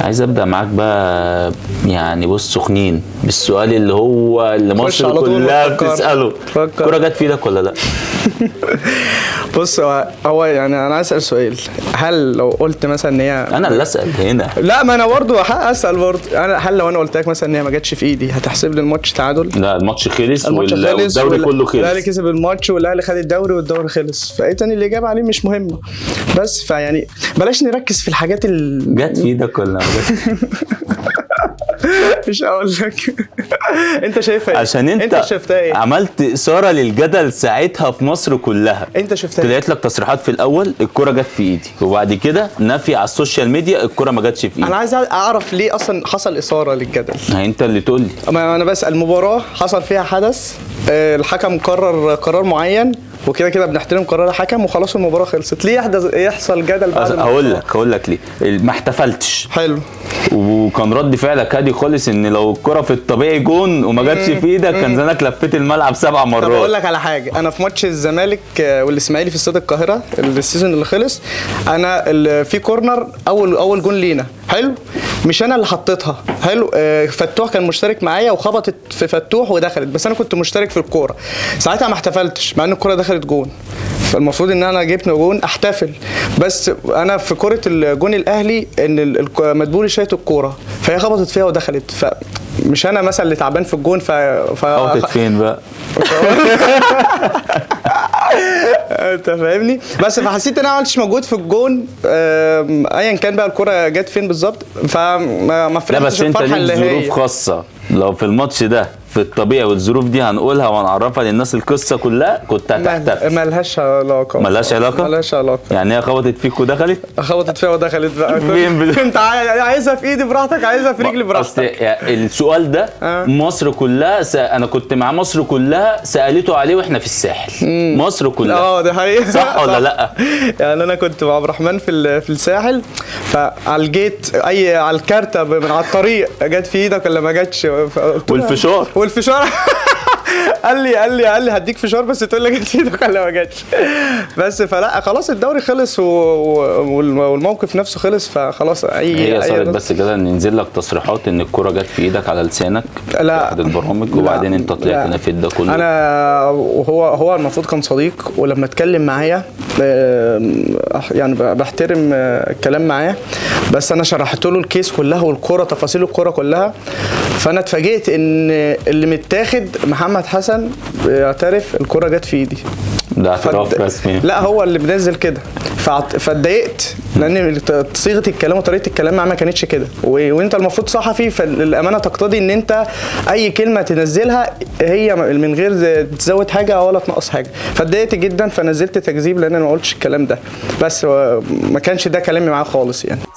عايز ابدا معاك بقى يعني بص سخنين بالسؤال اللي هو اللي خش مصر على طول كلها وفكر. بتساله فكر. الكوره جت في ايدك ولا لا بص هو هو يعني انا عايز اسال سؤال هل لو قلت مثلا ان هي انا اللي اسال هنا لا ما انا برضه حق اسال برضه انا هل لو انا قلت لك مثلا ان هي ما جاتش في ايدي هتحسب لي الماتش تعادل لا الماتش خلص الماتش وال- خلص والدوري وال- كله الاهلي خلص كسب الماتش والاهلي خد الدوري والدوري خلص فايه تاني الاجابه عليه مش مهمه بس فيعني بلاش نركز في الحاجات ال جت في ايدك ولا ما جاتش؟ مش هقول لك انت شايفها ايه؟ عشان انت, انت شفتها ايه؟ عملت اثاره للجدل ساعتها في مصر كلها انت شفتها ايه؟ طلعت لك تصريحات في الاول الكوره جت في ايدي وبعد كده نفي على السوشيال ميديا الكوره ما جاتش في انا ايدي عايز اعرف ليه اصلا حصل اثاره للجدل ما انت اللي تقول لي اما انا بسال مباراه حصل فيها حدث آه، الحكم قرر قرار معين وكده كده بنحترم قرار الحكم وخلاص المباراه خلصت ليه يحدث يحصل جدل بعد ما- هقول لك هقول لك ليه ما احتفلتش حلو وكان رد فعلك هادي خالص ان لو الكره في الطبيعي جون وما جاتش في ايدك كان زمانك لفيت الملعب سبع طب اقول مرات لك على حاجه انا في ماتش الزمالك آه، والاسماعيلي في استاد القاهره السيزون اللي خلص انا ال- في كورنر اول اول جون لينا حلو مش انا اللي حطيتها حلو آه، فتوح كان مشترك معايا وخبطت في فتوح ودخلت بس انا كنت مشترك في الكوره ساعتها ما احتفلتش مع ان الكوره دخلت جون فالمفروض ان انا جبت جون احتفل بس انا في كره الجون الاهلي ان ال- الك- مدبولي شايط الكوره فهي خبطت فيها ودخلت فمش انا مثلا اللي تعبان في الجون ف, ف... خبطت فين بقى انت فاهمني بس فحسيت ان انا ما عملتش مجهود في الجون آم، ايا كان بقى الكره جت فين بالظبط فما ما لا فرحتش بس انت الفرحه ليك اللي هي ظروف خاصه لو في الماتش ده في الطبيعي والظروف دي هنقولها وهنعرفها للناس القصه كلها كنت ما- هتحتفل ملهاش علاقه ملهاش علاقة؟ ملهاش علاقه يعني هي خبطت فيك ودخلت خبطت فيها ودخلت بقى فين بال- انت عاي- عايزها في ايدي براحتك عايزها في رجلي اصل براحتك يعني السؤال ده آه. مصر كلها س... انا كنت مع مصر كلها سالته عليه واحنا في الساحل مصر كلها اه دي حقيقة صح ولا لأ؟ يعني انا كنت مع عبد الرحمن في ال- في الساحل فعلى الجيت اي على الكارتة من على الطريق جت في ايدك ولا ما جاتش فقلت له- والفشار. والفشار قال لي قال لي قال لي هديك فشار بس تقول لي جت في ايدك ولا ما جاتش بس فلا خلاص الدوري خلص و... و- والموقف نفسه خلص فخلاص اي هي أي- صارت بس كده ان ينزل لك تصريحات ان الكرة جت في ايدك على لسانك لا. في احد البرامج لا. وبعدين انت طلعت لا. نافد ده كله انا وهو هو المفروض كان صديق ولما اتكلم معايا آم، يعني ب- بحترم آه، الكلام معاه بس انا شرحت له الكيس كلها والكوره تفاصيل الكوره كلها فانا اتفاجئت ان اللي متاخد محمد حسن بيعترف الكوره جت في ايدي ده اعتراف فد- رسمي لا هو اللي منزل كده فعت- فاتضايقت لان صيغه الكلام وطريقه الكلام معاه ما كانتش كده و- وانت المفروض صحفي فالامانه تقتضي ان انت اي كلمه تنزلها هي من غير تزود حاجه ولا تنقص حاجه فاتضايقت جدا فنزلت تكذيب لان انا ما قلتش الكلام ده بس هو ما كانش ده كلامي معاه خالص يعني